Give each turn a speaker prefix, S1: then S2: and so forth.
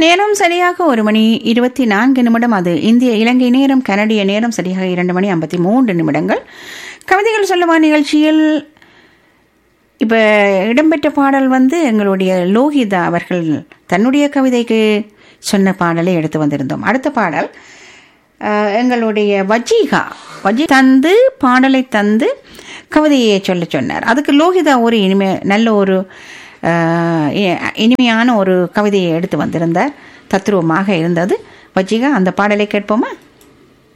S1: நேரம் சரியாக ஒரு மணி இருபத்தி நான்கு நிமிடம் அது இந்திய இலங்கை நேரம் கனடிய நேரம் சரியாக இரண்டு மணி ஐம்பத்தி மூன்று நிமிடங்கள் கவிதைகள் சொல்லவா நிகழ்ச்சியில் இப்போ இடம்பெற்ற பாடல் வந்து எங்களுடைய லோகிதா அவர்கள் தன்னுடைய கவிதைக்கு சொன்ன பாடலை எடுத்து வந்திருந்தோம் அடுத்த பாடல் அஹ், எங்களுடைய வஜீகா வஜி தந்து பாடலை தந்து கவிதையை சொல்ல சொன்னார் அதுக்கு லோகிதா ஒரு இனிமை நல்ல ஒரு அஹ், இ- இனிமையான ஒரு கவிதையை எடுத்து வந்திருந்தார் தத்துருவமாக இருந்தது வஜிகா அந்த பாடலை கேட்போமா